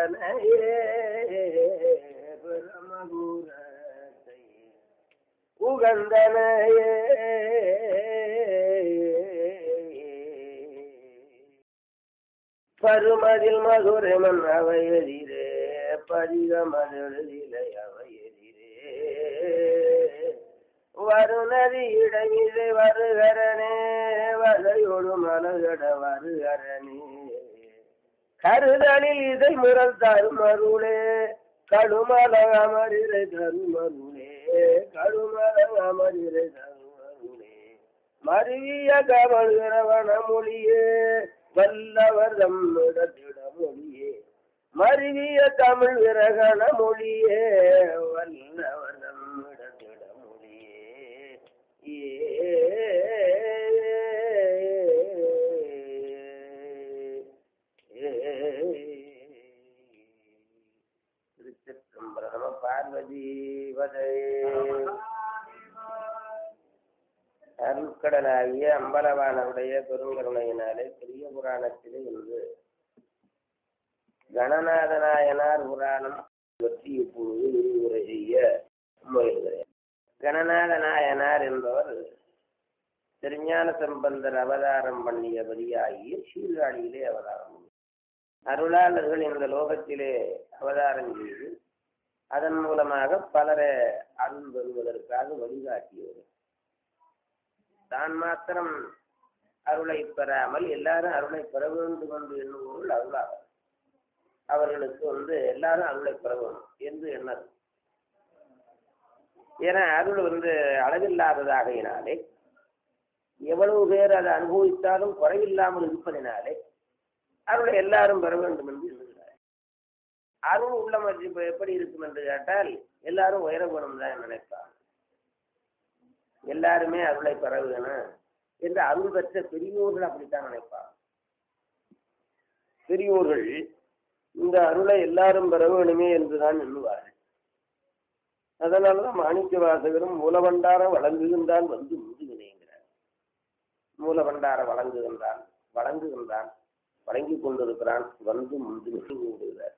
உகந்தனையே பிரமபுரத்தை உகந்தனையே பருமதில் மதுரமன் அவை எதிரே பதிகமதிலை அவை எதிரே வருநதி இடமிதை வருகரனே வதையொடு மலகட வருகரனே கருதலில் இதை முரல் தருமருளே கடுமல அமரிரை தருமருளே கடுமல அமரிரை தருமருளே மருவிய கமழ்கிறவன மொழியே வல்லவர் தம்மிடத்திட மொழியே மருவிய தமிழ் விரகண மொழியே வல்லவர் தம்மிடத்திட மொழியே திருச்சிற்றம்பரம பார்வதி வதை அருட்கடலாகிய அம்பலவானவுடைய பெருங்கருணையினாலே பெரிய புராணத்திலே இன்று கணநாதநாயனார் புராணம் பற்றி இப்பொழுது விரிவுரை செய்ய முயல்கிறேன் கணநாத நாயனார் என்பவர் திருஞான சம்பந்தர் அவதாரம் பண்ணியபடியாகிய சீர்காழியிலே அவதாரம் பண்ணினார். அருளாளர்கள் இந்த லோகத்திலே அவதாரம் செய்து அதன் மூலமாக பலரை அருள் பெறுவதற்காக வழிகாட்டியவர் தான் மாத்திரம் அருளை பெறாமல் எல்லாரும் அருளை பெற வேண்டும் என்று எண்ணுபவர்கள் அருளாளர் அவர்களுக்கு வந்து எல்லாரும் அருளை பெற வேண்டும் என்று எண்ணது ஏன்னா அருள் வந்து அளவில்லாததாகையினாலே எவ்வளவு பேர் அதை அனுபவித்தாலும் குறைவில்லாமல் இருப்பதினாலே அருளை எல்லாரும் பெற வேண்டும் என்று எண்ணுகிறார் அருள் உள்ளம் இப்ப எப்படி இருக்கும் என்று கேட்டால் எல்லாரும் உயர வேணும் தான் நினைப்பார் எல்லாருமே அருளை பெற வேணும் என்று அருள் பெற்ற பெரியோர்கள் அப்படித்தான் நினைப்பார் பெரியோர்கள் இந்த அருளை எல்லாரும் பெற வேணுமே என்றுதான் எண்ணுவார்கள் அதனாலதான் மாணிக்க வாசகரும் மூலபண்டார வழங்குகின்றான் வந்து முதுகினேங்கிறார் மூலபண்டார வழங்குகின்றான் வழங்குகின்றான் வழங்கிக் கொண்டிருக்கிறான் வந்து முந்து கொண்டிருக்கிறார்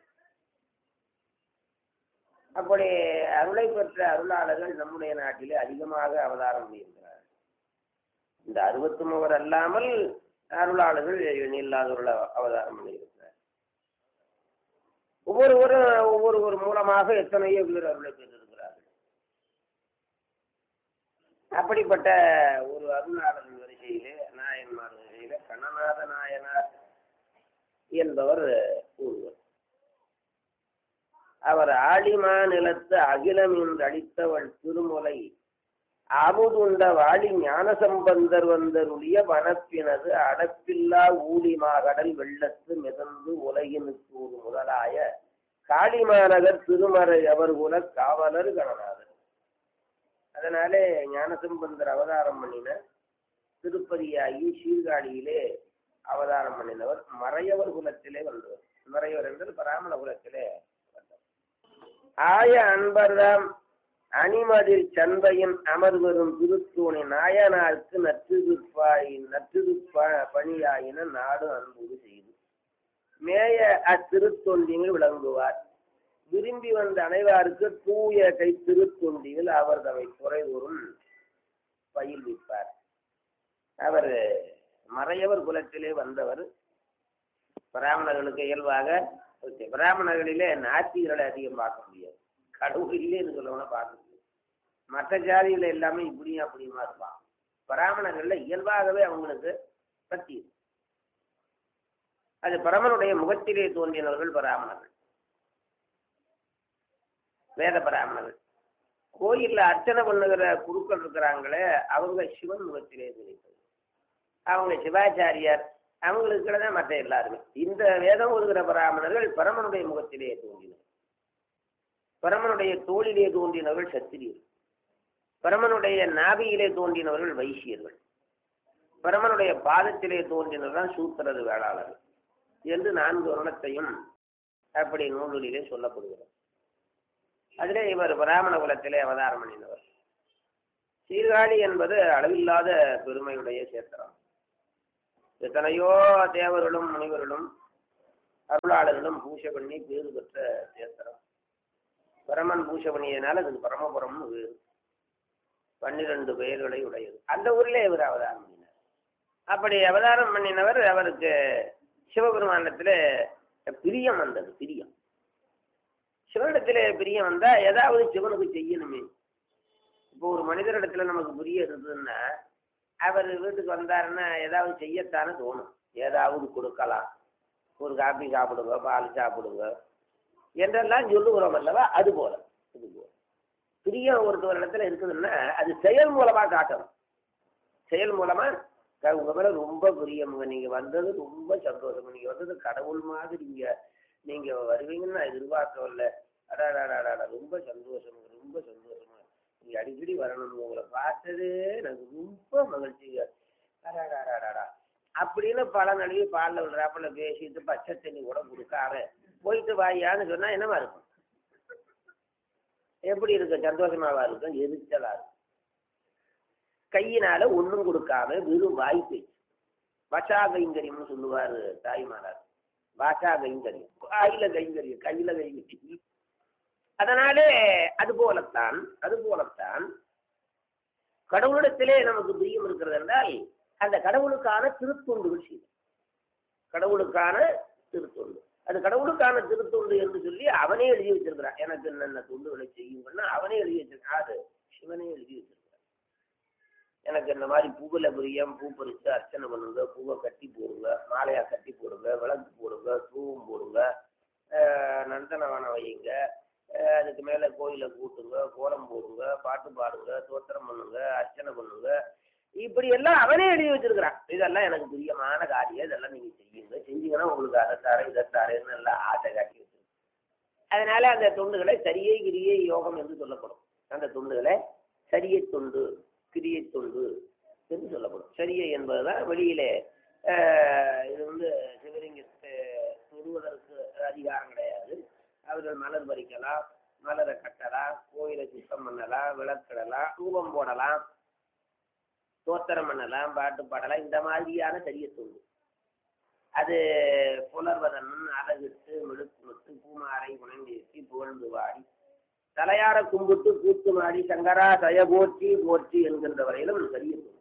அப்படி அருளை பெற்ற அருளாளர்கள் நம்முடைய நாட்டிலே அதிகமாக அவதாரம் செய்கின்றனர் இந்த அறுபத்தி மூவர் அல்லாமல் அருளாளர்கள் இல்லாதவர்கள் அவதாரம் பண்ணியிருக்கிறார் ஒவ்வொருவரும் ஒவ்வொருவர் மூலமாக எத்தனையோ பேர் அருளை பெற்றிருக்கிறார்கள் அப்படிப்பட்ட ஒரு அருளாளர் வரிசையிலே நாயன்மார் வரிசையிலே கண்ணநாத நாயனார் என்பவர் ஒருவர் அவர் ஆழிமா நிலத்து அகிலம் என்று அளித்தவள் திருமுலை அமுதுண்ட வாழி ஞானசம்பந்தர் வந்தருளிய வனப்பினது அடப்பில்லா ஊழிமாகடல் வெள்ளத்து மிதந்து உலகினுக்கு ஒரு முதலாய காளிமாநகர் திருமறை அவர் குல காவலர் கணநாதர் அதனாலே ஞானசம்பந்தர் அவதாரம் பண்ணின திருப்பதியாகி சீர்காழியிலே அவதாரம் பண்ணினவர் மறையவர் குலத்திலே வந்தவர் மறையவர் என்றால் பராமண குலத்திலே வந்தவர் ஆய அன்பர்தாம் அணிமதில் சந்தையின் அமர்வரும் திருத்தூணி நாயனாருக்கு நற்றுதுப்பாய் நற்றுதுப்ப பணியாயின நாடு அன்புடு செய்து மேய அத்திருத்தொண்டிகள் விளங்குவார் விரும்பி வந்த அனைவாருக்கு தூய கை திருத்தொண்டிகள் அவர் தமை குறைதோறும் பயில்விப்பார் அவர் மறையவர் குலத்திலே வந்தவர் பிராமணர்களுக்கு இயல்பாக ஓகே பிராமணர்களிலே நாத்திகர்களை அதிகம் பார்க்க முடியாது கடவுள் இல்லைன்னு சொல்லணும்னா பார்க்க முடியாது மற்ற ஜாதிகள் எல்லாமே இப்படியும் அப்படியுமா இருப்பான் பிராமணர்கள்ல இயல்பாகவே அவங்களுக்கு பக்தி இருக்கு. அது பரமனுடைய முகத்திலே தோன்றினவர்கள் பிராமணர்கள் வேத பிராமணர்கள் கோயில்ல அர்ச்சனை பண்ணுகிற குருக்கள் இருக்கிறாங்களே அவங்க சிவன் முகத்திலே தோன்றினது அவங்க சிவாச்சாரியார் அவங்களுக்கு தான் மற்ற எல்லாருமே இந்த வேதம் ஒதுகிற பிராமணர்கள் பரமனுடைய முகத்திலே தோன்றினர் பரமனுடைய தோளிலே தோன்றினவர்கள் சத்திரியர் பரமனுடைய நாபியிலே தோன்றினவர்கள் வைசியர்கள் பரமனுடைய பாதத்திலே தோன்றினவர்கள் சூத்திரது வேளாளர்கள் என்று நான்கு வருணத்தையும் அப்படி நூலிலே சொல்லப்படுகிறது அதிலே இவர் பிராமண குலத்திலே அவதாரம் பண்ணினவர் சீர்காழி என்பது அளவில்லாத பெருமையுடைய சேத்திரம் எத்தனையோ தேவர்களும் முனிவர்களும் அருளாளர்களும் பூஜை பண்ணி பேறு பெற்ற தேசரம் பரமன் பூஜை பண்ணியதுனால அதுக்கு பரமபுரம்னு பேரு பன்னிரண்டு பெயர்களை உடையது அந்த ஊரிலே இவர் அவதாரம் பண்ணினார் அப்படி அவதாரம் பண்ணினவர் அவருக்கு சிவபெருமானத்தில் பிரியம் வந்தது பிரியம் சிவனிடத்தில் பிரியம் வந்தா ஏதாவது சிவனுக்கு செய்யணுமே இப்போ ஒரு மனிதரிடத்துல நமக்கு பிரியம் இருந்ததுன்னா அவர் வீட்டுக்கு வந்தாருன்னா ஏதாவது செய்யத்தானே தோணும் ஏதாவது கொடுக்கலாம் ஒரு காப்பி சாப்பிடுங்க பால் சாப்பிடுங்க என்றெல்லாம் சொல்லுகிறோம் அல்லவா அது போல இது போல பிரியம் ஒருத்தர் இடத்துல இருக்குதுன்னா அது செயல் மூலமா காட்டணும் செயல் மூலமா க- உங்க மேல ரொம்ப பிரியமுங்க நீங்க வந்தது ரொம்ப சந்தோஷம் நீங்க வந்தது கடவுள் மாதிரி நீங்க நீங்க வருவீங்கன்னு நான் எதிர்பார்க்கவில்லை அடாடாடாடா ரொம்ப சந்தோஷம் ரொம்ப சந்தோஷமா நீங்க அடிக்கடி வரணும் உங்களை பார்த்ததே எனக்கு ரொம்ப மகிழ்ச்சிங்க அடாடாடாடா அப்படின்னு பல நடிகை பாலில் விடுறாப்புல பேசிட்டு பச்சை தண்ணி கூட கொடுக்காம போயிட்டு வாயான்னு சொன்னா என்னவா இருக்கும் எப்படி இருக்கும் சந்தோஷமாவா இருக்கும் எரிச்சலா இருக்கும் கையினால ஒண்ணும் கொடுக்காம வெறும் வாய் பேச்சு வசா கைங்கரியம்னு சொல்லுவாரு தாய்மானார் வாசா கைங்கரியம் வாயில கைங்கரியம் கையில கைங்கரியம் அதனாலே அது போலத்தான் அது போலத்தான் கடவுளிடத்திலே நமக்கு பிரியம் இருக்கிறது என்றால் அந்த கடவுளுக்கான திருத்தொண்டுகள் செய்யும் கடவுளுக்கான திருத்தொண்டு அது கடவுளுக்கான திருத்தொண்டு என்று சொல்லி அவனே எழுதி வச்சிருக்கிறான் எனக்கு என்னென்ன தொண்டுகளை செய்யுங்கன்னா அவனே எழுதி வச்சிருக்கான் அது சிவனே எழுதி வச்சிருக்கிறான் எனக்கு இந்த மாதிரி பூவுல பிரியம் பூ பறிச்சு அர்ச்சனை பண்ணுங்க பூவை கட்டி போடுங்க மாலையா கட்டி போடுங்க விளக்கு போடுங்க தூவம் போடுங்க ஆஹ் நந்தனவனம் வையுங்க ஆஹ் அதுக்கு மேல கோயிலை கூட்டுங்க கோலம் போடுங்க பாட்டு பாடுங்க தோத்திரம் பண்ணுங்க அர்ச்சனை பண்ணுங்க இப்படி எல்லாம் அவனே எழுதி வச்சிருக்கிறான் இதெல்லாம் எனக்கு பிரியமான காரியம் இதெல்லாம் நீங்க செய்யுங்க செஞ்சீங்கன்னா உங்களுக்கு அதை தரேன் இதை தரேன்னு எல்லாம் ஆசை காட்டி வச்சிருக்கேன் அதனால அந்த தொண்டுகளை சரியை கிரியை யோகம் என்று சொல்லப்படும் அந்த தொண்டுகளை சரியை தொண்டு கிரியை தொண்டு என்று சொல்லப்படும் சரியை என்பதுதான் வெளியிலே ஆஹ், இது வந்து சிவலிங்கத்தை தொடுவதற்கு அதிகாரம் கிடையாது அவர்கள் மலர் பறிக்கலாம் மலரை கட்டலாம் கோயிலை சுத்தம் பண்ணலாம் விளக்கிடலாம் தூபம் போடலாம் தோத்திரம் பண்ணலாம் பாட்டு பாடலாம் இந்த மாதிரியான சரிய தொண்டு அது புலர்வதன் அழகிட்டு மிடுக்குமிட்டு பூமாரை உணர்ந்தேசி புகழ்ந்து வாடி தலையார கும்பிட்டு கூத்து மாடி சங்கரா தய போற்றி போற்றி என்கின்ற வரையிலும் சரிய தொண்டு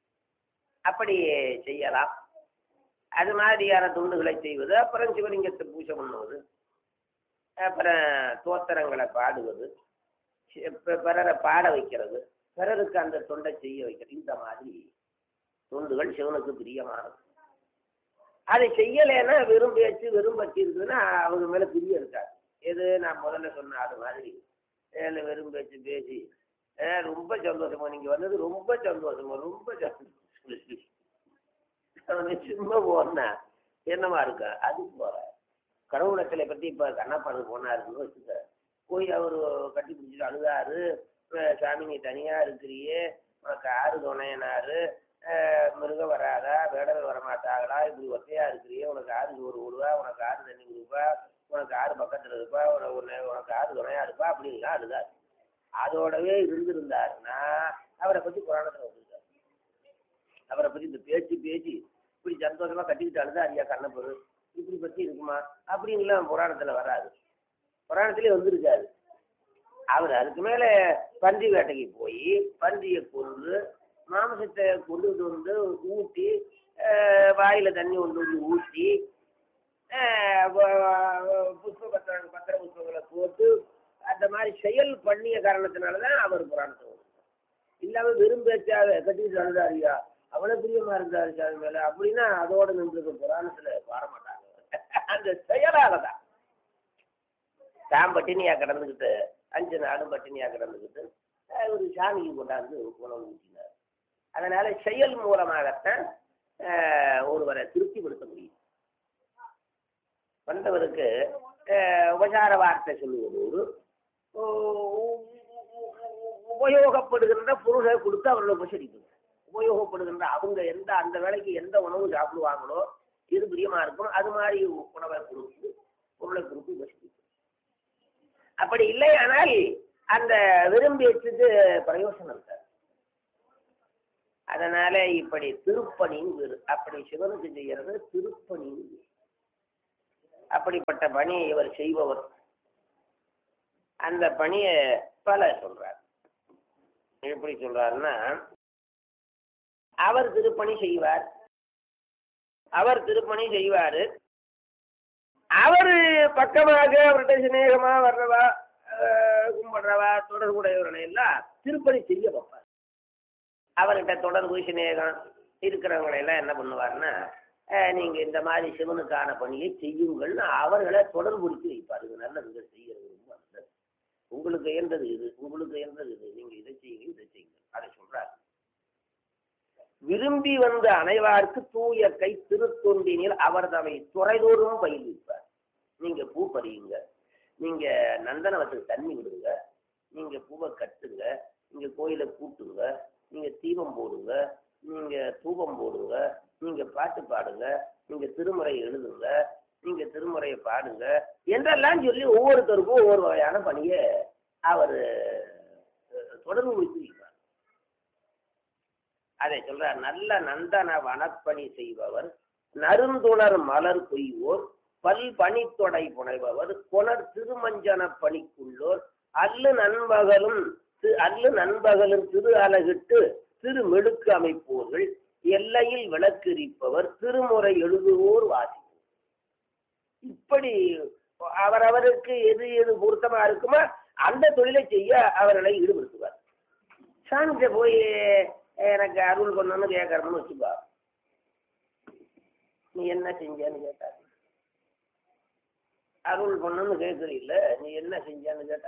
அப்படி செய்யலாம் அது மாதிரியான தொண்டுகளை செய்வது அப்புறம் சிவலிங்கத்தை பூஜை பண்ணுவது அப்புறம் தோத்திரங்களை பாடுவது சி- பி- பிறரை பாட வைக்கிறது பிறருக்கு அந்த தொண்டை செய்ய வைக்கிறது இந்த மாதிரி தொண்டுகள் சிவனுக்கு பிரியமானது அதை செய்யலைன்னா வெறும் பேச்சு வெறும் பற்றி இருக்குதுன்னா அவங்க மேல பிரியம் இருக்காது எது நான் முதல்ல சொன்ன அது மாதிரி ஏழு வெறும் பேச்சு பேசி ஏ, ரொம்ப சந்தோஷமா நீங்க வந்தது ரொம்ப சந்தோஷமா ரொம்ப சந்தோஷம் அவனை சும்மா போனா என்னமா இருக்கா அது போற கடவுளத்தில பத்தி இப்ப கண்ணப்பாடு போனாருன்னு வச்சுக்க போய் அவரு கட்டி பிடிச்சிட்டு அழுதாரு அஹ் சாமி நீ தனியா இருக்கிறியே உனக்கு ஆறு துணையனாரு அஹ் மிருகம் வராதா வேடல் வரமாட்டாங்களா இப்படி ஒத்தையா இருக்கிறியே உனக்கு ஆறு சோறு விடுவா உனக்கு ஆறு தண்ணி கொடுப்பா உனக்கு ஆறு பக்கத்துல இருப்பா உன- உன்னை உனக்கு ஆறு துணையா இருப்பா அப்படின்லாம் அழுதாரு அதோடவே இருந்திருந்தாருன்னா அவரை பத்தி புராணத்துல வந்திருக்காரு அவரை பத்தி இந்த பேச்சு பேச்சு இப்படி சந்தோஷமா கட்டிக்கிட்டு அழுதா ஐயா கண்ணப்பரு இப்படி பத்தி இருக்குமா அப்படின்லாம் புராணத்துல வராது புராணத்திலே வந்திருக்காரு அவர் அதுக்கு மேல பன்றி வேட்டைக்கு போய் பன்றியை கொண்டு மாமிசத்தை கொண்டுட்டு வந்து ஊட்டி அஹ், வாயில தண்ணி கொண்டு வந்து ஊற்றி அஹ், வ- புஷ்ப பத்திர பத்திர புஷ்பங்களை போட்டு அந்த மாதிரி செயல் பண்ணிய காரணத்தினால தான் அவர் புராணத்தை வந்தார் இல்லாம வெறும் பேச்சாக கட்டிட்டு அழுதாரியா அவ்வளவு பிரியமா இருந்தாரு சாமி மேல அப்படின்னா அதோட நின்று புராணத்துல வரமாட்டாங்க அந்த செயலால தான் தான் பட்டினியா கிடந்துக்கிட்டு அஞ்சு நாளும் பட்டினியா கிடந்துக்கிட்டு அஹ், ஒரு சாமிக்கு கொண்டாந்து உணவு ஊட்டினார் அதனால செயல் மூலமாகத்தான் அஹ், ஒருவரை திருப்திப்படுத்த முடியும் வந்தவருக்கு அஹ், உபசார வார்த்தை சொல்லுவதோடு உ- உபயோகப்படுகின்ற பொருளை கொடுத்து அவர்களை உபசரிக்கணும் உபயோகப்படுகின்ற அவங்க எந்த அந்த வேலைக்கு எந்த உணவு சாப்பிடுவாங்களோ எது பிரியமா இருக்கும் அது மாதிரி உணவை கொடுத்து பொருளை கொடுத்து உபசரிக்கணும் அப்படி இல்லையானால் அந்த விரும்பியத்துக்கு பிரயோசனம் இருக்காது அதனால இப்படி திருப்பணின்னு பேரு அப்படி சிவனுக்கு செய்யறது திருப்பணின்னு பேரு. அப்படிப்பட்ட பணியை இவர் செய்பவர் அந்த பணியை பல சொல்றார் எப்படி சொல்றாருன்னா அவர் திருப்பணி செய்வார் அவர் திருப்பணி செய்வாரு அவரு பக்கமாக அவர்கிட்ட சிநேகமா வர்றவா அஹ், கும்பிடுறவா தொடர்புடையவர்களை எல்லாம் திருப்பணி செய்ய வைப்பார் அவர்கிட்ட தொடர்பு சிநேகம் இருக்கிறவங்களை எல்லாம் என்ன பண்ணுவாருன்னா அஹ், நீங்க இந்த மாதிரி சிவனுக்கான பணியை செய்யுங்கள்னு அவர்களை தொடர்புடுத்தி வைப்பார் இது நல்லதுங்க செய்யறது ரொம்ப நல்லது உங்களுக்கு இயன்றது இது உங்களுக்கு இயன்றது இது நீங்க இதை செய்யுங்க இதை செய்யுங்க அதை சொல்றாரு விரும்பி வந்த அனைவார்க்கு தூய கை திருத்தொண்டினில் அவர் தம்மை துறைதோறும் பயில்விப்பார் நீங்க பூ பறியுங்க நீங்க நந்தனவத்துக்கு தண்ணி விடுங்க நீங்க பூவை கட்டுங்க நீங்க கோயிலை கூட்டுங்க நீங்க தீபம் போடுங்க நீங்க தூபம் போடுங்க நீங்க பாட்டு பாடுங்க நீங்க திருமுறை எழுதுங்க நீங்க திருமுறையை பாடுங்க என்றெல்லாம் சொல்லி ஒவ்வொருத்தருக்கும் ஒவ்வொரு வகையான பணியை அவர் தொடர்பு வைத்து வைப்பார் அதை சொல்றார் நல்ல நந்தன வனப்பணி செய்பவர் நறுந்துணர் மலர் கொய்வோர் பல் பனித்தொடை புனைபவர் கொணர் திருமஞ்சன பணிக்குள்ளோர் அல்லு நண்பகலும் தி- அல்லு நண்பகலும் திரு அலகிட்டு திரு மெடுக்கு அமைப்போர்கள் எல்லையில் விளக்கெரிப்பவர் திருமுறை எழுதுவோர் வாசிப்போர் இப்படி அவரவருக்கு எது எது பொருத்தமா இருக்குமோ அந்த தொழிலை செய்ய அவர்களை ஈடுபடுத்துவார் சாமிகிட்ட போய் எனக்கு அருள் பண்ணணும்னு கேட்கறோம்னு வச்சுப்பா நீ என்ன செஞ்சேன்னு கேட்டார் அருள் பண்ணணும்னு கேட்கறீல்ல நீ என்ன செஞ்சான்னு கேட்டா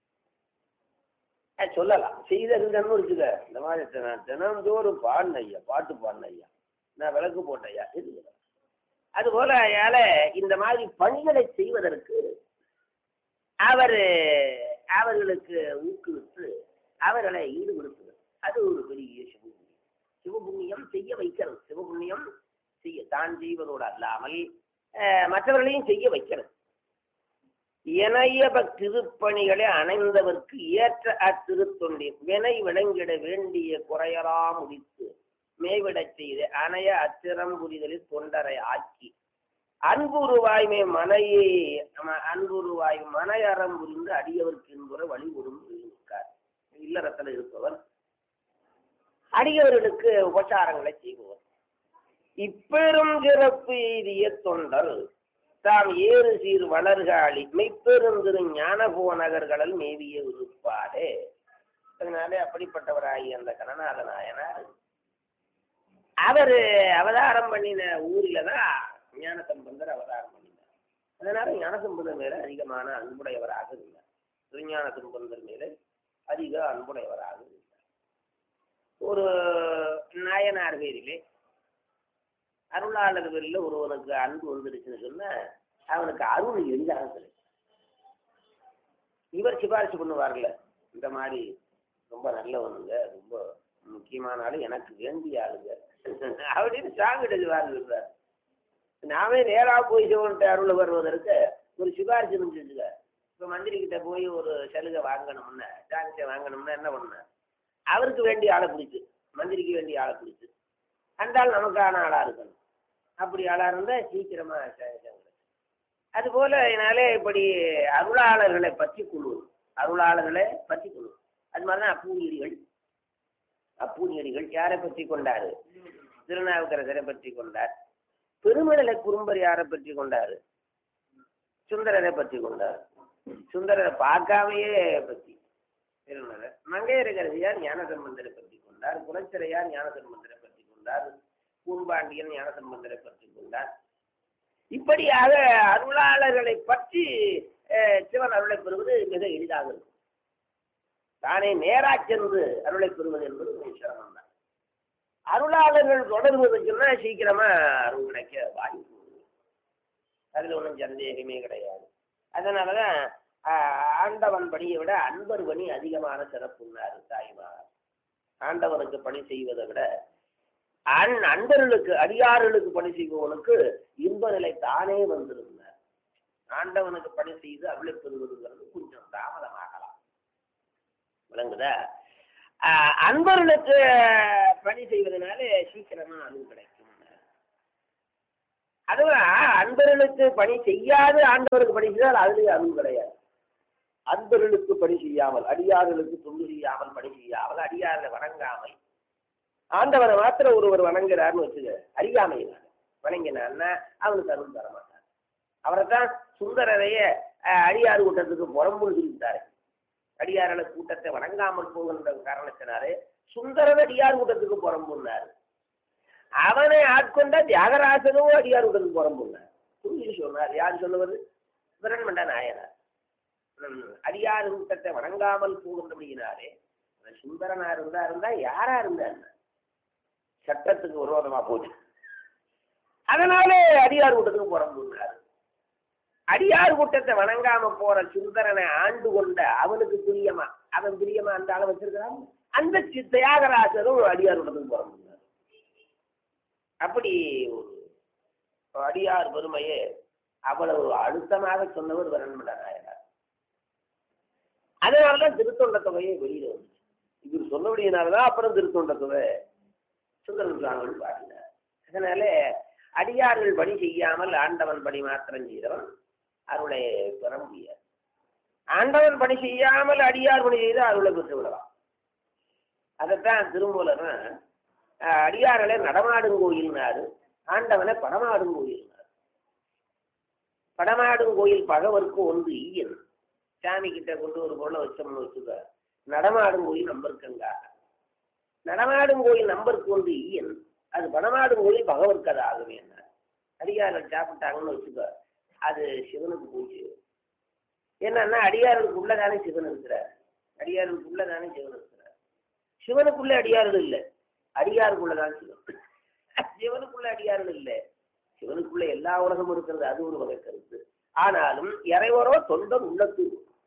அஹ் சொல்லலாம் செய்ததுன்னு வச்சுக்க இந்த மாதிரி தினம் தினந்தோறும் பாடின ஐயா பாட்டு பாடின ஐயா நான் விளக்கு போட்ட ஐயா இது அதுபோல அயால இந்த மாதிரி பணிகளை செய்வதற்கு அவர் அவர்களுக்கு ஊக்குவித்து அவர்களை ஈடுபடுத்துவது அது ஒரு பெரிய சிவபுண்ணியம் சிவபுண்ணியம் செய்ய வைக்கிறது சிவபுண்ணியம் செய்ய தான் செய்வதோடு அல்லாமல் அஹ், மற்றவர்களையும் செய்ய வைக்கிறது இணைய திருப்பணிகளை அணைந்தவர்க்கு ஏற்ற அத்திருத்தொண்டின் வினை விளங்கிட வேண்டிய குறையலா முடித்து மேவிடச் செய்து அணைய அத்திரம் புரிதலில் தொண்டரை ஆக்கி அன்புருவாய்மை மனையை ம- அன்புருவாய் மனையறம் புரிந்து அடியவர்க்கு என்புற வழிபடும் இருக்கார் இல்லறத்தில் இருப்பவர் அடியவர்களுக்கு உபச்சாரங்களை செய்பவர் இப்பெரும் சிறப்பு எய்திய தொண்டர் தாம் ஏறு சீர் வளர்காளி மெய்ப்பெருந்திரு ஞானபோ நகர்களல் மேவிய விருப்பாடே அதனாலே அப்படிப்பட்டவராகிய அந்த கணநாத நாயனார் அவர் அவதாரம் பண்ணின ஊரில தான் ஞானசம்பந்தர் அவதாரம் பண்ணினார் அதனால ஞானசம்பந்தர் மேல அதிகமான அன்புடையவராக இருந்தார் திருஞான சம்பந்தர் மேல அதிக அன்புடையவராக இருந்தார் ஒரு நாயனார் பேரிலே அருளாளர் பேரில் ஒருவனுக்கு அன்பு வந்துருச்சுன்னு சொன்னா அவனுக்கு அருள் எளிதாக கிடைக்கும் இவர் சிபாரிசு பண்ணுவார்ல இந்த மாதிரி ரொம்ப நல்லவனுங்க ரொம்ப முக்கியமான ஆளு எனக்கு வேண்டிய ஆளுங்க அப்படின்னு சாங் எழுதுவார்கள் சார் நாமே நேரா போய் சிவன்ட்டு அருள் வருவதற்கு ஒரு சிபாரிசு இருந்துச்சுங்க இப்போ மந்திரி கிட்ட போய் ஒரு சலுகை வாங்கணும்னா சாங்கிட்ட வாங்கணும்னா என்ன பண்ண அவருக்கு வேண்டிய ஆளை பிடிச்சு மந்திரிக்கு வேண்டிய ஆளை பிடிச்சு அந்த ஆள் நமக்கான ஆளா இருக்கணும் அப்படி ஆளா இருந்தா சீக்கிரமா ச- ச- அதுபோல என்னாலே இப்படி அருளாளர்களை பற்றி குழு அருளாளர்களை பற்றி குழு அது மாதிரிதான் அப்பூரியடிகள் அப்பூரியடிகள் யாரை பற்றி கொண்டாரு திருநாவுக்கரசரை பற்றி கொண்டார் பெருமடலை குறும்பர் யாரை பற்றி கொண்டாரு சுந்தரரை பற்றி கொண்டார் சுந்தரரை பார்க்காமையே பற்றி திருமலர் மங்கையரகரசியார் ஞானசம்பந்தரை பற்றி கொண்டார் குலச்சிறையார் ஞானசம்பந்தரை பற்றி கொண்டார் பூம்பாண்டியன் ஞானசம்பந்தரை பற்றி கொண்டார் இப்படியாக அருளாளர்களை பற்றி அஹ், சிவன் அருளை பெறுவது மிக எளிதாக இருக்கும் தானே நேரா சென்று அருளை பெறுவது என்பது மிக சிரமம் தான் அருளாளர்கள் தொடர்பு சொன்னா சீக்கிரமா அருள் கிடைக்க வாய்ப்பு உண்டு. அதுல ஒன்றும் சந்தேகமே கிடையாது அதனாலதான் ஆஹ், ஆண்டவன் பணியை விட அன்பர் பணி அதிகமான சிறப்புன்னாரு தாய்மார் ஆண்டவனுக்கு பணி செய்வதை விட அன் அன்பர்களுக்கு அடியார்களுக்கு பணி செய்பவனுக்கு இன்ப நிலை தானே வந்திருந்தார் ஆண்டவனுக்கு பணி செய்து அருளை பெறுவதுங்கிறது கொஞ்சம் தாமதமாகலாம் விளங்குதா ஆஹ் அன்பர்களுக்கு பணி செய்வதனால சீக்கிரமா அருள் கிடைக்கும் அதுவும் அன்பர்களுக்கு பணி செய்யாது ஆண்டவருக்கு பணி செய்தால் அதுலயும் அன்பு கிடையாது அன்பர்களுக்கு பணி செய்யாமல் அடியார்களுக்கு தொண்டு செய்யாமல் பணி செய்யாமல் அடியார்களை வணங்காமல் ஆண்டவரை மாத்திரம் ஒருவர் வணங்குறாருன்னு வச்சுக்க அறியாமையினால வணங்கினான்னா அவனுக்கு அருள் தர மாட்டார் அவரை தான் சுந்தரரைய அஹ், அடியார் கூட்டத்துக்கு புறம்புன்னு சொல்லிவிட்டாரு அடியார்கள் கூட்டத்தை வணங்காமல் போகின்ற காரணத்தினாலே சுந்தரர் அடியார் கூட்டத்துக்கு புறம்புன்னாரு அவனை ஆட்கொண்ட தியாகராசனும் அடியார் கூட்டத்துக்கு புறம்புன்னார் புரிஞ்சு சொன்னார் யார் சொல்லுவது பிரண்மண்ட நாயனார் ம், அடியார் கூட்டத்தை வணங்காமல் போகின்றபடியினாலே அவன் சுந்தரனா இருந்தா இருந்தா யாரா இருந்தா என்ன? சட்டத்துக்கு விரோதமா போச்சு அதனாலே அடியார் கூட்டத்துக்கு புறம்புன்னார் அடியார் கூட்டத்தை வணங்காம போற சுந்தரனை ஆண்டு கொண்ட அவனுக்கு பிரியமா அவன் பிரியமா அந்த ஆளை வச்சிருக்கிறான் அந்த சி- தியாகராஜரும் அடியார் கூட்டத்துக்கு புறம்புன்னார் அப்படி ஒரு அடியார் பெருமையே அவ்வளவு அழுத்தமாக சொன்னவர் வரண்மட நாயனார் அதனாலதான் திருத்தொண்ட தொகையை வெளியில வந்துச்சு இவர் சொன்னபடியினாலதான் அப்புறம் திருத்தொண்ட தொகை சுந்தரன் சுவாமிகள் பாடினார் அதனால அடியார்கள் பணி செய்யாமல் ஆண்டவன் பணி மாத்திரம் செய்தவன் அருளை பெற முடியாது ஆண்டவன் பணி செய்யாமல் அடியார் பணி செய்து அருளை பெற்று விடலாம் அதைத்தான் திருமூலர் அஹ், அடியார்களே நடமாடும் கோயில்னாரு ஆண்டவனை படமாடும் கோயில்னாரு படமாடும் கோயில் பகவருக்கு ஒன்று ஈயன் சாமி கிட்ட கொண்டு ஒரு பொருளை வச்சோம்னு வச்சுக்க நடமாடும் கோயில் நம்பருக்குங்க நடமாடும் கோயில் நம்பருக்கு ஒன்று ஈயன் அது படமாடும் கோயில் பகவருக்கு அது ஆகவே என்ன அடியார்கள் சாப்பிட்டாங்கன்னு வச்சுக்க அது சிவனுக்கு பூஜை என்னன்னா அடியார்களுக்கு உள்ளதானே சிவன் இருக்கிறார் அடியார்களுக்கு உள்ளதானே சிவன் இருக்கிறார் சிவனுக்குள்ள அடியார்கள் இல்லை அடியாருக்குள்ளதான் சிவன் சிவனுக்குள்ள அடியார்கள் இல்லை சிவனுக்குள்ள எல்லா உலகமும் இருக்கிறது அது ஒரு வகை கருத்து ஆனாலும் இறைவரோ தொண்டர் உள்ளத்து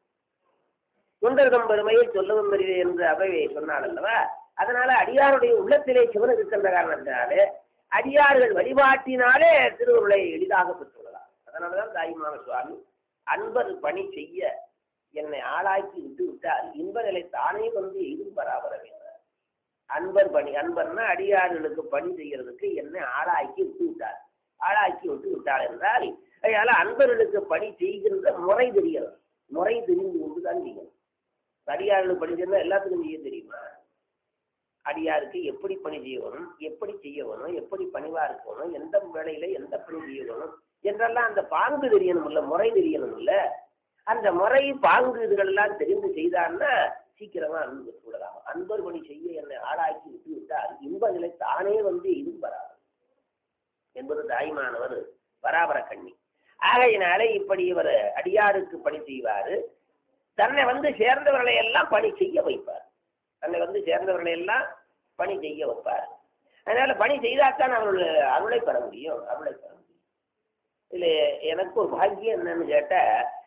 தொண்டர்தம் பெருமையை சொல்லவும் பெரியது என்று அவையை சொன்னாள் அல்லவா அதனால அடியாருடைய உள்ளத்திலே சிவன் இருக்கின்ற காரணத்தினாலே அடியார்கள் வழிபாட்டினாலே திருவுருளை எளிதாக பெற்றுள்ளதாம் அதனாலதான் தாய்மான சுவாமி அன்பர் பணி செய்ய என்னை ஆளாக்கி விட்டு விட்டால் இன்ப நிலை தானே வந்து எதுவும் பராபர வேண்டும் அன்பர் பணி அன்பர்னா அடியார்களுக்கு பணி செய்யறதுக்கு என்னை ஆளாக்கி விட்டு விட்டார் ஆளாக்கி விட்டு விட்டாள் என்றால் அதனால அன்பர்களுக்கு பணி செய்கின்ற முறை தெரிகிறது முறை தெரிந்து கொண்டு தான் செய்யணும் அடியார்களுக்கு பணி செய்யணும் எல்லாத்துக்கும் செய்ய தெரியுமா அடியாருக்கு எப்படி பணி செய்யணும் எப்படி செய்யணும் எப்படி பணிவா இருக்கணும் எந்த வேலையில எந்த பணி செய்யணும் என்றெல்லாம் அந்த பாங்கு தெரியணும் இல்ல முறை தெரியணும் இல்ல அந்த முறை பாங்கு இதுகளெல்லாம் தெரிந்து செய்தான்னா சீக்கிரமா அன்பு பெற்று விடலாம் அன்பர் பணி செய்ய என்னை ஆளாக்கி விட்டு விட்டால் இன்ப நிலை தானே வந்து இதுவும் வராது என்பது தாய்மானவர் பராபர கண்ணி ஆகையினாலே இப்படி இவர் அடியாருக்கு பணி செய்வாரு தன்னை வந்து சேர்ந்தவர்களை எல்லாம் பணி செய்ய வைப்பார் தன்னை வந்து சேர்ந்தவர்களை எல்லாம் பணி செய்ய வைப்பார் அதனால பணி செய்தால்தான் அவர்கள் அருளை பெற முடியும் அருளை பெற முடியும் இதுல எனக்கு ஒரு பாக்கியம் என்னன்னு கேட்டா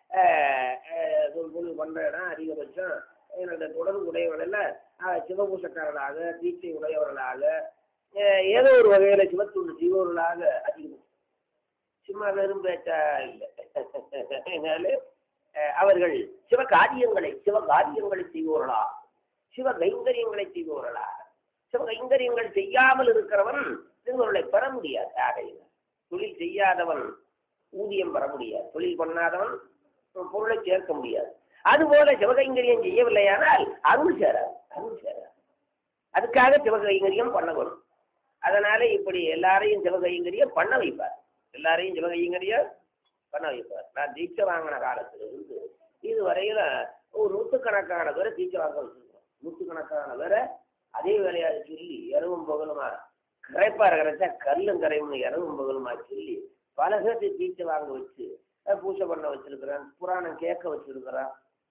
தொழில் பண்ற இடம் அதிகபட்சம் என்னோட தொடர்பு உடையவர்கள் சிவபூசக்காரர்களாக தீட்சை உடையவர்களாக அஹ், ஏதோ ஒரு வகையில சிவத்துண்டு செய்பவர்களாக அதிகம் சும்மா வெறும் பேச்சா இல்லை அதனால அஹ், அவர்கள் சிவ காரியங்களை சிவ காரியங்களை செய்பவர்களா சிவ கைங்கரியங்களை செய்பவர்களா சிவ கைங்கரியங்கள் செய்யாமல் இருக்கிறவன் திருவருளை பெற முடியாது ஆகையினால் தொழில் செய்யாதவன் ஊதியம் பெற முடியாது தொழில் பண்ணாதவன் பொருளை சேர்க்க முடியாது அதுபோல சிவகைங்கரியம் செய்யவில்லையானால் அருள் சேராது அருள் சேராது அதுக்காக சிவகைங்கரியம் பண்ண வரும் அதனால இப்படி எல்லாரையும் சிவகைங்கரியம் பண்ண வைப்பார் எல்லாரையும் சிவகைங்கரியம் பண்ண வைப்பார் நான் தீட்சை வாங்கின காலத்துல இருந்து இது வரையில ஒரு நூற்றுக்கணக்கான பேரை தீட்சை வாங்க வச்சிருக்கோம் நூற்றுக்கணக்கான பேரை அதே வேலையாக சொல்லி இரவும் பகலுமா கரைப்பார் கரைச்சா கல்லும் கரையும் இரவும் பகலுமா சொல்லி பல பேர்த்தை தீட்சை வாங்க வச்சு அஹ் பூஜை பண்ண வச்சிருக்கிறேன் புராணம் கேட்க வச்சிருக்கிறேன்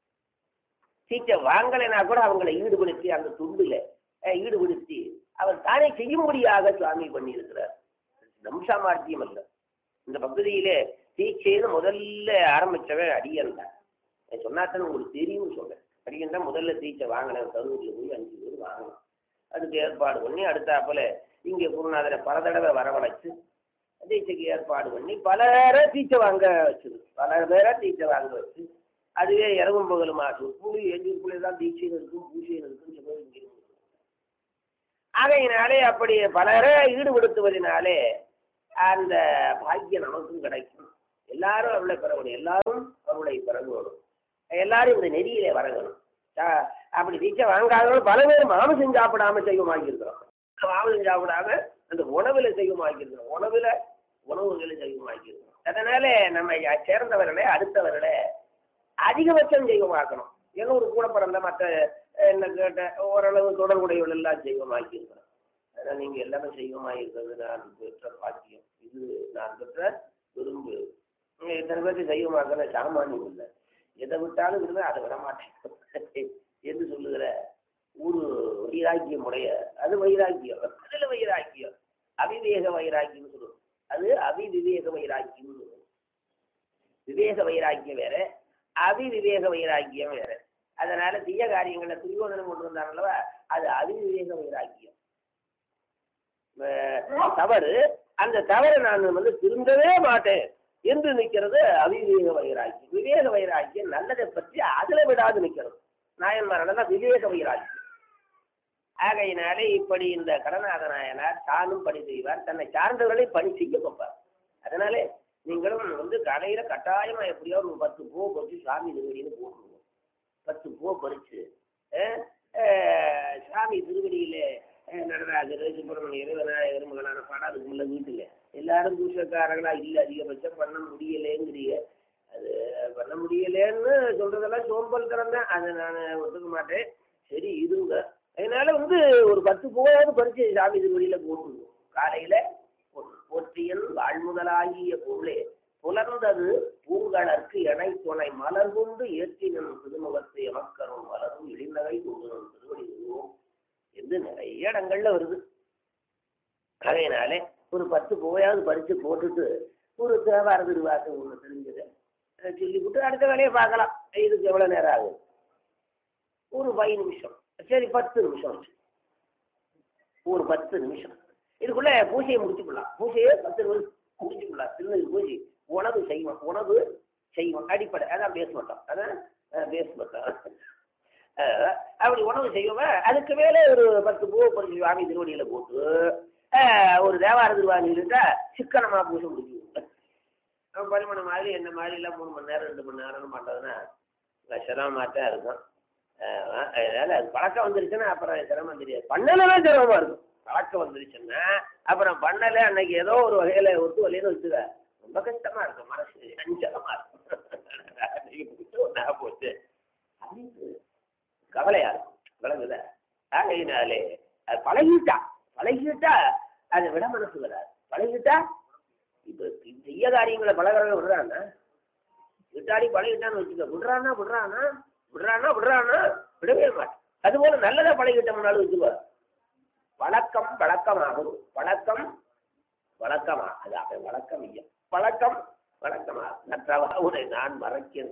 தீட்சை வாங்கலைன்னா கூட அவங்களை ஈடுபடுத்தி அந்த துண்டுல அஹ் ஈடுபடுத்தி அவர் தானே செய்யும்படியாக சுவாமி பண்ணியிருக்கிறார் நம் சாமர்த்தியம் அல்ல இந்த பகுதியிலே தீட்சைன்னு முதல்ல ஆரம்பிச்சவன் அடியன் தான் சொன்னாத்தான் உங்களுக்கு தெரியும்னு சொல்றேன் அடியன் தான் முதல்ல தீட்சை வாங்கினேன் கரூர்ல போய் அஞ்சு பேர் வாங்கினோம் அதுக்கு ஏற்பாடு பண்ணி அடுத்தாப்புல இங்கே குருநாதரை பல தடவை வரவழைச்சு தீட்சைக்கு ஏற்பாடு பண்ணி பலரை தீட்சை வாங்க வச்சது பல பேரை தீட்சை வாங்க வச்சு அதுவே இரவும் பகலும் ஆகும் புளி எஞ்சிற்குள்ளே தான் தீட்சையும் இருக்கும் பூஜையும் இருக்கும் சிவன் இங்கே இருக்கும் ஆகையினாலே அப்படி பலரை ஈடுபடுத்துவதனாலே அந்த பாக்கியம் நமக்கும் கிடைக்கும் எல்லாரும் அருளை பெற வேணும் எல்லாரும் அருளை பெற வேணும் எல்லாரும் இந்த நெறியிலே வர வேணும் ஆ, அப்படி தீட்சை வாங்காதவங்க பல பேர் மாமிசம் சாப்பிடாம செய்வமாக்கி இருக்கிறோம் மாமிசம் சாப்பிடாம அந்த உணவுல செய்வமாக்கி இருக்கிறோம் உணவுல உணவுகளை செய்வமாக்கி இருக்கிறோம் அதனால நம்ம சேர்ந்தவர்களே அடுத்தவர்களே அதிகபட்சம் செய்வமாக்கணும் எண்ணூறு கூட பிறந்த மற்ற என்ன கேட்ட ஓரளவு தொடர்புடையவர்கள் எல்லாம் செய்வமாக்கி இருக்கிறோம் அதனால் நீங்க எல்லாமே செய்வமாக இருக்கிறது நான் பெற்ற பாக்கியம் இது நான் பெற்ற விரும்பு இங்க இத்தனை பேருக்கு செய்வமாக்கிற சாமானியம் இல்லை எதை விட்டாலும் விடுவே அதை விட மாட்டேன் என்று சொல்லுகிற ஒரு வைராக்கியம் உடைய அது வைராக்கியம் அதுல வைராக்கியம் அவிவேக வைராக்கியம் சொல்லுவோம் அது அவிவிவேக வைராக்கியம் சொல்லுவோம் விவேக வைராக்கியம் வேற அவிவிவேக வைராக்கியம் வேற அதனால தீய காரியங்களை துரியோதனம் கொண்டு வந்தாங்களவா அது அவிவிவேக வைராக்கியம் அஹ் தவறு அந்த தவறை நான் வந்து திருந்தவே மாட்டேன் என்று நிற்கிறது அவிவேக வைராக்கியம் விவேக வைராக்கியம் நல்லதை பற்றி அதுல விடாது நிற்கிறது நாயன்மாரெல்லாம் விவேக வைராக்கியம் ஆகையினாலே இப்படி இந்த கடநாத நாயனார் தானும் பணி செய்வார் தன்னை சார்ந்தவர்களை பணி செய்ய வைப்பார் அதனாலே நீங்களும் வந்து கடையில கட்டாயமா எப்படியோ ஒரு பத்து பூ பறிச்சு சாமி திருவடின்னு போட்டுருவோம் பத்து பூ பறிச்சு அஹ், அஹ், சாமி திருவடியிலே அஹ், நடராஜர் சுப்பிரமணியர் விநாயகர் மகனான படம் அதுக்கு முன்ன வீட்டுல எல்லாரும் பூசக்காரங்களா இல்ல அதிகபட்சம் பண்ண முடியலேங்கிறீங்க அது பண்ண முடியலேன்னு சொல்றதெல்லாம் சோம்பல் தான் அதை நான் ஒத்துக்க மாட்டேன் சரி இருங்க அதனால வந்து ஒரு பத்து பூவாவது பறிச்சு சாமி திருவடியில போட்டுருவோம் காலையில போட்டு போற்றியன் வாழ்முதலாகிய பொருளே புலர்ந்தது பூங்கலர்க்கு எனை துணை மலர் கொண்டு ஏற்றினன் திருமுகத்தை எமக்கரும் மலரும் இழிநகை கொண்டு திருவடி உருவோம் என்று நிறைய இடங்கள்ல வருது அதனாலே ஒரு பத்து பூவையாவது பறிச்சு போட்டுட்டு ஒரு தேவார திருவாசம் ஒன்று தெரிஞ்சது அதை சொல்லிவிட்டு அடுத்த வேலையை பார்க்கலாம் இதுக்கு எவ்வளோ நேரம் ஆகும் ஒரு பதினஞ்சு நிமிஷம் சரி பத்து நிமிஷம் வச்சு ஒரு பத்து நிமிஷம் இதுக்குள்ள பூஜையை முடிச்சுக்கலாம் பூஜையை பத்து நிமிஷம் முடிச்சுக்கலாம் திருநெல் பூஜை உணவு செய்வோம் உணவு செய்வோம் அடிப்படை அதான் பேச மாட்டோம் அதான் பேச மாட்டோம் அஹ், அப்படி உணவு செய்வோம் அதுக்கு மேலே ஒரு பத்து பூ பறிச்சு சுவாமி திருவடியில போட்டு அஹ், ஒரு தேவார திருவாணி இருந்தா சிக்கனமா பூஜை முடிச்சுவோம் நம்ம பரிமாணம் மாதிரி என்ன மாதிரி எல்லாம் மூணு மணி நேரம் ரெண்டு மணி நேரம் பண்ணுறதுன்னா சிரமமாக தான் இருக்கும் அஹ் அதனால அது பழக்கம் வந்துருச்சுன்னா அப்புறம் சிரமம் தெரியாது பண்ணலாம் சிரமமா இருக்கும் பழக்கம் வந்துருச்சுன்னா அப்புறம் பண்ணல அன்னைக்கு ஏதோ ஒரு வகையில ஒத்து வழியில வச்சுக்க ரொம்ப கஷ்டமா இருக்கும் மனசு அஞ்சலமா இருக்கும் அன்னைக்கு போச்சு, ஒண்ணா போச்சு அப்படின்னு கவலையா இருக்கும் விளங்குதா ஆகையினாலே அது பழகிட்டா பழகிட்டா அதை விட மனசு வராது பழகிட்டா இப்ப செய்ய காரியங்களை பழகிறவங்க விடுறானா விட்டாடி பழகிட்டான்னு வச்சுக்க விடுறானா விடுறானா விடுறானா விடுறானா விடவே மாட்டான் அதுபோல நல்லதா பழகிட்டோம்னாலும் வச்சுக்கோ பழக்கம் பழக்கமாகும் பழக்கம் வழக்கமா அது அவன் வழக்கம் ஐயா பழக்கம் வழக்கமா நற்றவா உன்னை நான் மறைக்கிறேன்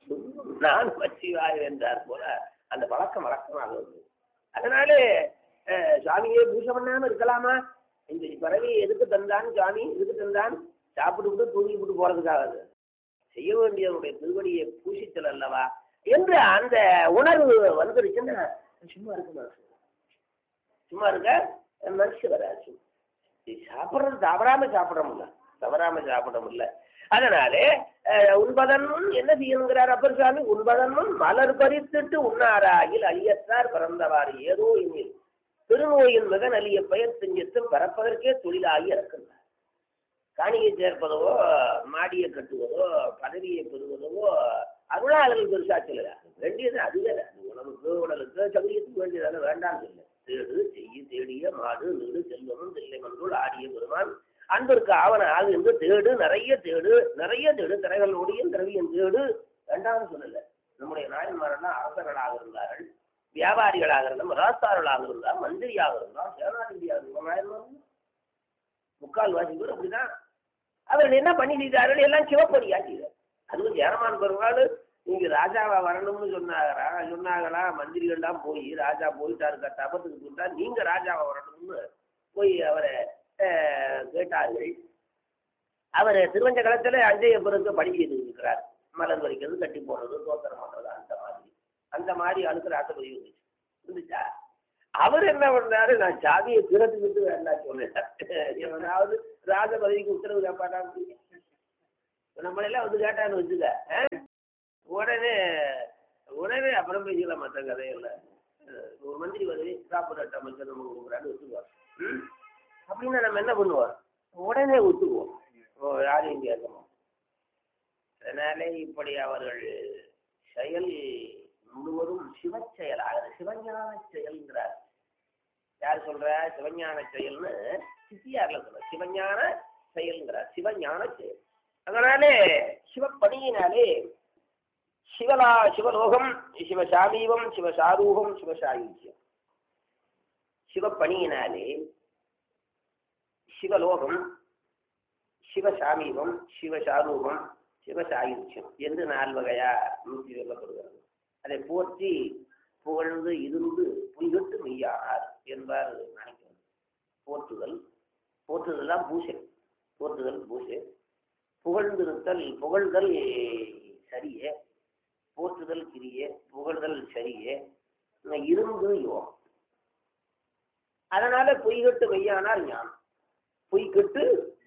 நான் வச்சிவாய் என்றார் போல அந்த பழக்கம் வழக்கமாக வருது அதனாலே அஹ், சுவாமியே பூஜை பண்ணாம இருக்கலாமா இந்த பிறவி எதுக்கு தந்தான் சுவாமி எதுக்கு தந்தான் சாப்பிட்டு தூங்கி விட்டு போறதுக்காக அது. செய்ய வேண்டியவருடைய திருவடியை பூசித்தல் அல்லவா என்று அந்த உணர்வு வந்துருச்சுன்னா சும்மா இருக்க மனசு சும்மா இருக்க மனசு வராது சாப்பிட்றது தவறாம சாப்பிட முடியல தவறாம சாப்பிட முடியல அதனாலே அஹ், உண்பதன் முன் என்ன செய்யணுங்கிறார் அப்பர் சுவாமி உண்பதன் முன் மலர் பறித்துட்டு உண்ணாராயில் அழியத்தார் பிறந்தவாறு ஏதோ இனில் திருநோயின் மிக நலிய பெயர் திஞ்சத்தும் பரப்பதற்கே தொழிலாகி இருக்கின்றார் காணியை சேர்ப்பதோ மாடியை கட்டுவதோ பதவியை பெறுவதோ அருளாளர்கள் பெருசா சொல்லல வேண்டியது அதுவே அது உணவுக்கு உடலுக்கு சமயத்துக்கு வேண்டியதான வேண்டாம் சொல்ல தேடு செய்ய தேடிய மாடு நீடு செல்வமும் தில்லை மன்றுள் ஆடிய பெருமான் அன்பிற்கு ஆவன ஆகு என்று தேடு நிறைய தேடு நிறைய தேடு திரைகளோடையும் திரவியம் தேடு வேண்டாம்னு சொல்லல நம்முடைய நாயன்மாரெல்லாம் அரசர்களாக இருந்தார்கள் வியாபாரிகளாக இருந்தால் ராஸ்தார்களாக இருந்தால் மந்திரியாக இருந்தால் சேனாதிபதியாக இருந்தால் நாயன்மார்கள் முக்கால் வாசி பேர் அப்படிதான் அவர்கள் என்ன பண்ணி செய்தார்கள் எல்லாம் சிவப்படியா செய்தார் அதுவும் ஜெயரமான் பெருமாள் நீங்க ராஜாவா வரணும்னு சொன்னாரா சொன்னாங்களா மந்திரிகள்லாம் போய் ராஜா போயிட்டாரு தபத்துக்கு போயிட்டா நீங்க ராஜாவா வரணும்னு போய் அவரை அஹ், கேட்டார்கள் அவர் திருவஞ்ச களத்துல அஞ்சைய பிறகு பணி செய்து இருக்கிறார் மலர் வரைக்கிறது கட்டி போடுறது தோத்திரம் பண்றது அந்த மாதிரி அந்த மாதிரி அழுக்கிற ஆசைப்படி இருந்துச்சு இருந்துச்சா அவர் என்ன பண்ணாரு நான் சாவியை திறந்து விட்டு வேண்டாம் சொன்னேன் எவனாவது ராஜ பதவிக்கு உத்தரவு காப்பாட்டாங்க நம்மளெல்லாம் வந்து கேட்டான்னு வச்சுக்க ஆ? உடனே உடனே அப்புறம் பேசிக்கலாம் மற்ற கதையெல்லாம் அஹ் ஒரு மந்திரி பதவி காப்பரேட் அமைச்சர் நம்ம கொடுக்குறான்னு ஒத்துக்குவார் ம்? அப்படின்னா நம்ம என்ன பண்ணுவோம் உடனே ஒத்துக்குவோம் ஓ யாரையும் கேட்கணும் அதனால இப்படி அவர்கள் செயல் முழுவதும் சிவச் செயலாக சிவஞான செயல்ங்கிறார் யார் சொல்ற சிவஞான செயல்னு சித்தியார்ல சொல்ற சிவஞான செயல்ங்கிறார் சிவஞான செயல் அதனாலே சிவப்பணியினாலே சிவலா சிவலோகம் சிவசாமீபம் சிவசாரூகம் சிவசாயுஜ்யம் சிவப்பணியினாலே சிவலோகம் சிவசாமீபம் சிவசாரூபம் சிவசாயுஜ்யம் என்று நால் வகையா நூற்றி சொல்லப்படுகிறது அதை போற்றி புகழ்ந்து இருந்து புய்கட்டு மெய்யானார் என்பார் நினைக்கிறது போற்றுதல் போற்றுதல் தான் பூசை போற்றுதல் பூசை புகழ்ந்திருத்தல் புகழ்தல் சரியே போற்றுதல் கிரியே புகழ்தல் சரியே இன்னும் இருந்து யோகம் அதனால பொய்கட்டு மெய்யானால் ஞானம் பொய்கட்டு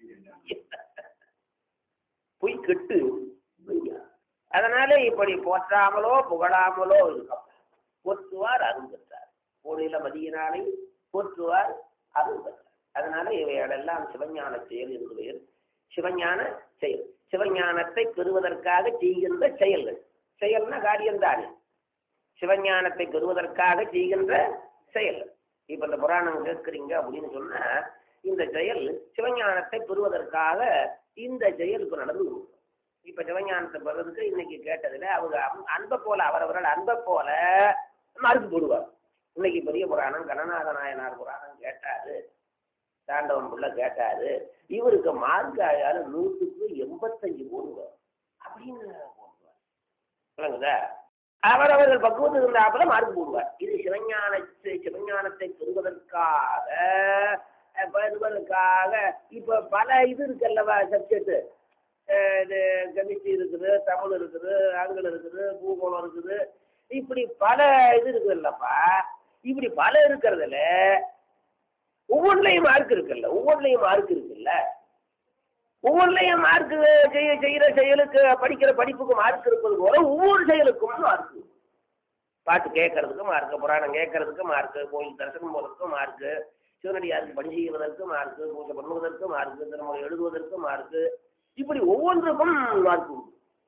பொய்கட்டு மெய்யானம் அதனால இப்படி போற்றாமலோ புகழாமலோ இருக்கும் போற்றுவார் அருள் பெற்றார் கோடியில மதியினாலே போற்றுவார் அருள் பெற்றார் அதனால இவைகளெல்லாம் சிவஞான செயல் என்று பெயர் சிவஞான செயல் சிவஞானத்தை பெறுவதற்காக செய்கின்ற செயல்கள் செயல்னா காரியம்தானே சிவஞானத்தை பெறுவதற்காக செய்கின்ற செயல் இப்ப இந்த புராணம் கேட்குறீங்க அப்படின்னு சொன்னா இந்த செயல் சிவஞானத்தை பெறுவதற்காக இந்த செயல் இப்ப நடந்து கொண்டிருக்கு. இப்ப சிவஞானத்தை பெறதுக்கு இன்னைக்கு கேட்டதுல அவங்க அன்ப- அன்பை போல அவரவர்கள் அன்பை போல மறுப்பு போடுவார் இன்னைக்கு பெரிய புராணம் கணநாத நாயனார் புராணம் கேட்டாரு தாண்டவன் புள்ள கேட்டாரு இவருக்கு மார்க் ஆயாலும் நூற்றுக்கு எண்பத்தஞ்சு போடுவார் அப்படின்னு போடுவார் விளங்குதா அவரவர்கள் பக்குவத்துக்கு இருந்தாப்புல மார்க் போடுவார் இது சிவஞானத்தை சிவஞானத்தை பெறுவதற்காக அஹ், பெறுவதற்காக இப்ப பல இது இருக்குல்லவா சப்ஜெக்ட் இது கெமிஸ்ட்ரி இருக்குது தமிழ் இருக்குது ஆங்கிலம் இருக்குது பூகோளம் இருக்குது இப்படி பல இது இருக்குல்லப்பா இப்படி பல இருக்கிறதுல ஒவ்வொன்றுலையும் மார்க் இருக்குல்ல ஒவ்வொன்றுலையும் மார்க் இருக்குல்ல ஒவ்வொன்றுலையும் மார்க் செய்ய செய்யற செயலுக்கு படிக்கிற படிப்புக்கு மார்க் இருப்பது போல ஒவ்வொரு செயலுக்கும் மார்க் பாட்டு கேட்கறதுக்கு மார்க் புராணம் கேட்கறதுக்கு மார்க் கோயில் தரிசனம் போறதுக்கு மார்க் சிவனடியாருக்கு பணி செய்வதற்கு மார்க் பூஜை பண்ணுவதற்கு மார்க் திருமணம் எழுதுவதற்கு மார்க் இப்படி ஒவ்வொன்றுக்கும் மார்க் உண்டு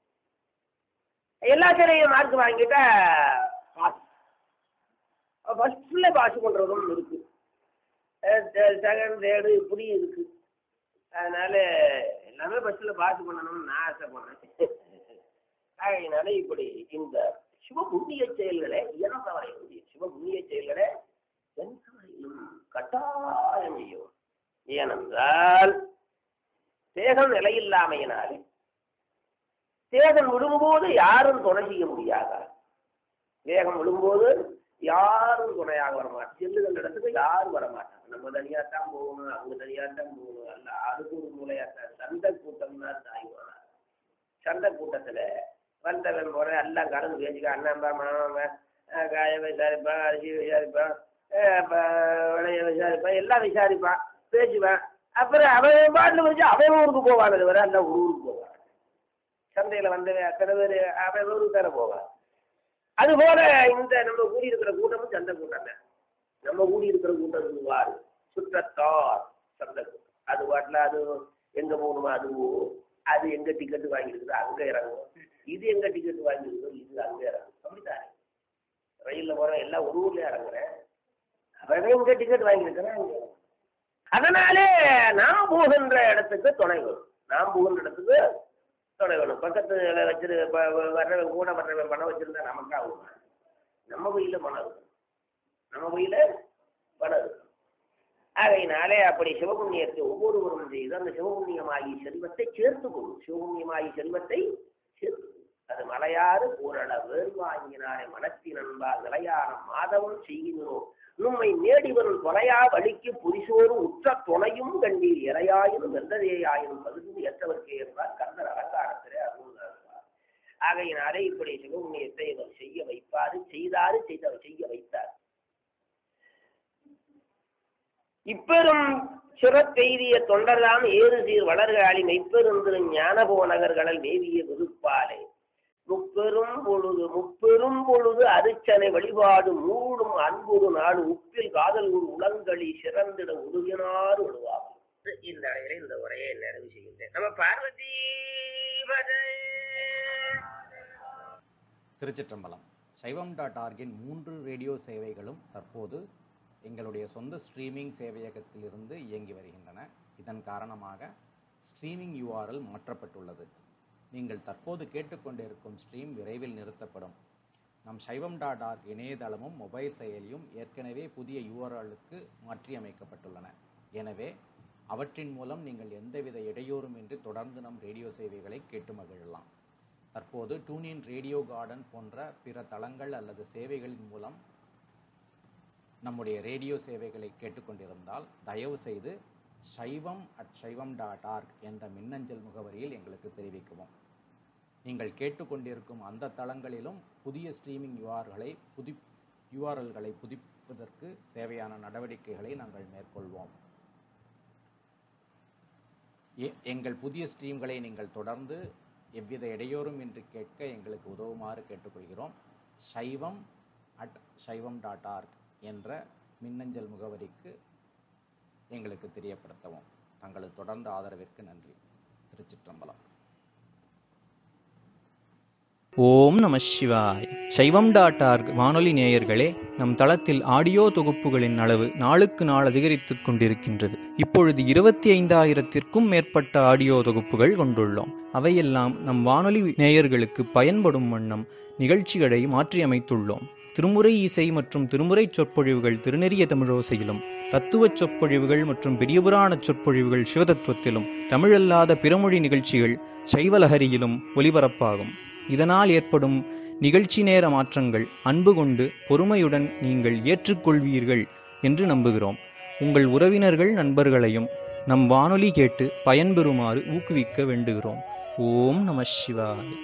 எல்லாத்திலையும் மார்க் வாங்கிட்டா பாஸ் ஃபர்ஸ்ட்ல பாஸ் பண்றதும் இருக்கு செகண்ட் தேர்டு இப்படி இருக்கு அதனால எல்லாமே பஸ்ஸில் பாஸ் பண்ணணும்னு நான் ஆசைப்படுறேன் அதனால இப்படி இந்த சிவபுண்ணிய செயல்களை இயன்றவரை சிவபுண்ணிய செயல்களை எந்தவரையிலும் கட்டாயம் செய்யும் ஏனென்றால் தேகம் நிலையில்லாமையினாலே தேகம் விடும்போது யாரும் துணை செய்ய முடியாதா வேகம் விழும்போது யாரும் துணையாக வர மாட்டாங்க செல்லுகின்ற இடத்துக்கு யாரும் வர மாட்டாங்க நம்ம தனியாத்தான் போகணும் அவங்க தனியாத்தான் போகணும் அல்ல அதுக்கு ஒரு மூலையாத்தான் சண்டை கூட்டம்னா தாய்வானா சண்டை கூட்டத்துல வந்தவன் போற எல்லாம் கலந்து பேசிக்க அண்ணன்பா மாமா காய விசாரிப்பான் அரிசி விசாரிப்பான் அஹ் அப்ப விளைய விசாரிப்பான் எல்லாம் விசாரிப்பான் பேசுவான் அப்புறம் அவன் பாட்டில் வச்சு அவன் ஊருக்கு போவான் அது வரை எல்லாம் ஊருக்கு போவான் சந்தையில வந்தவன் அத்தனை பேர் அவன் ஊருக்கு தானே போவான் அதுபோல இந்த நம்ம கூடி இருக்கிற கூட்டமும் சந்தை கூட்டம் தான் நம்ம கூடி இருக்கிற கூட்டம் வார் சுற்றத்தார் சந்தை கூட்டம் அது பாட்டில் அது எங்க போகணுமோ அது போகும் அது எங்க டிக்கெட் வாங்கியிருக்குதோ அங்க இறங்கும் இது எங்க டிக்கெட் வாங்கியிருக்குதோ இது அங்க இறங்கும் அப்படித்தானே ரயில்ல போற எல்லாம் ஒரு ஊர்ல இறங்குறேன் அவன் எங்க டிக்கெட் வாங்கியிருக்கிறேன் அங்க இறங்கும். அதனாலே நாம் போகின்ற இடத்துக்கு துணை வேணும் நாம் போகின்ற இடத்துக்கு துணை வேணும் பக்கத்துல வச்சிரு ப- வ- வர்றவன் கூட வர்றவன் பணம் வச்சிருந்தா நமக்கு ஆகும் நம்ம கையில பணம் இருக்கும் நம்ம கையில பணம் இருக்கும் ஆகையினாலே அப்படி சிவபுண்ணியத்தை ஒவ்வொருவரும் செய்து அந்த சிவபுண்ணியமாகி செல்வத்தை சேர்த்து கொள்ளும் சிவபுண்ணியமாகி செல்வத்தை சேர்த்து கொள்ளும். அது மலையாறு பூரண வேர்வாங்கினாரே மனத்தினன்பா நிலையான மாதவம் செய்கிறோம் நும்மை நேடிவரும் தொலையா வழிக்கு புரிசோறு உற்ற துணையும் கண்டீர் இறையாயினும் வெந்ததேயாயினும் பகுதி ஏற்றவர்க்கே என்றார் கந்தர் அலங்காரத்திலே அருள்கிறார் ஆகையினாலே இப்படி சிவபுண்ணியத்தை இவர் செய்ய வைப்பாரு செய்தாரு செய்தவர் செய்ய வைத்தார் இப்பெரும் சிறப்பெய்திய தொண்டர்தாம் ஏறு சீர் வளர்காளி மெய்ப்பெருந்திரு ஞானபோ நகர்களல் மேவிய விருப்பாலே முப்பெரும் பொழுது முப்பெரும் பொழுது அரிச்சனை வழிபாடு மூடும் அன்புடு நாடு உப்பில் காதல் ஒரு உளங்களி சிறந்திட உருகினார் விடுவார் இந்த அளவில் இந்த உரையை நிறைவு செய்கின்றேன் நம்ம பார்வதி பதே. திருச்சிற்றம்பலம் சைவம் டாட் ஆர்கின் மூன்று ரேடியோ சேவைகளும் தற்போது எங்களுடைய சொந்த ஸ்ட்ரீமிங் சேவையகத்திலிருந்து இயங்கி வருகின்றன இதன் காரணமாக ஸ்ட்ரீமிங் யூஆர்எல் மாற்றப்பட்டுள்ளது நீங்கள் தற்போது கேட்டுக்கொண்டிருக்கும் ஸ்ட்ரீம் விரைவில் நிறுத்தப்படும் நம் சைவம் டாட் ஆர்க் இணையதளமும் மொபைல் செயலியும் ஏற்கனவே புதிய யூஆர்எலுக்கு மாற்றியமைக்கப்பட்டுள்ளன எனவே அவற்றின் மூலம் நீங்கள் எந்தவித இடையூறுமின்றி தொடர்ந்து நம் ரேடியோ சேவைகளை கேட்டு மகிழலாம் தற்போது டூனின் ரேடியோ கார்டன் போன்ற பிற தளங்கள் அல்லது சேவைகளின் மூலம் நம்முடைய ரேடியோ சேவைகளை கேட்டுக்கொண்டிருந்தால் தயவு செய்து சைவம் அட் சைவம் டாட் ஆர்க் என்ற மின்னஞ்சல் முகவரியில் எங்களுக்கு தெரிவிக்கவும் நீங்கள் கேட்டுக்கொண்டிருக்கும் அந்த தளங்களிலும் புதிய ஸ்ட்ரீமிங் யூஆர்களை புதி யூஆர்எல்களை புதுப்பிப்பதற்கு தேவையான நடவடிக்கைகளை நாங்கள் மேற்கொள்வோம் எ- எங்கள் புதிய ஸ்ட்ரீம்களை நீங்கள் தொடர்ந்து எவ்வித இடையூறும் இன்றி கேட்க எங்களுக்கு உதவுமாறு கேட்டுக்கொள்கிறோம் சைவம் அட் சைவம் டாட் ஆர்க் என்ற மின்னஞ்சல் முகவரிக்கு எங்களுக்கு தெரியப்படுத்தவும் தங்களது தொடர்ந்த ஆதரவிற்கு நன்றி திருச்சிற்றம்பலம் ஓம் நம சிவாய் சைவம் டாட் ஆர்க் வானொலி நேயர்களே நம் தளத்தில் ஆடியோ தொகுப்புகளின் அளவு நாளுக்கு நாள் அதிகரித்துக் கொண்டிருக்கின்றது இப்பொழுது இருபத்தி ஐந்தாயிரத்திற்கும் மேற்பட்ட ஆடியோ தொகுப்புகள் கொண்டுள்ளோம் அவையெல்லாம் நம் வானொலி நேயர்களுக்கு பயன்படும் வண்ணம் நிகழ்ச்சிகளை மாற்றியமைத்துள்ளோம் திருமுறை இசை மற்றும் திருமுறை சொற்பொழிவுகள் திருநெறிய தமிழோசையிலும் தத்துவச் சொற்பொழிவுகள் மற்றும் பெரியபுராண சொற்பொழிவுகள் சிவதத்துவத்திலும் தமிழல்லாத பிறமொழி நிகழ்ச்சிகள் சைவலஹரியிலும் ஒலிபரப்பாகும் இதனால் ஏற்படும் நிகழ்ச்சி நேர மாற்றங்கள் அன்பு கொண்டு பொறுமையுடன் நீங்கள் ஏற்றுக்கொள்வீர்கள் என்று நம்புகிறோம் உங்கள் உறவினர்கள் நண்பர்களையும் நம் வானொலி கேட்டு பயன்பெறுமாறு ஊக்குவிக்க வேண்டுகிறோம் ஓம் நம சிவாய்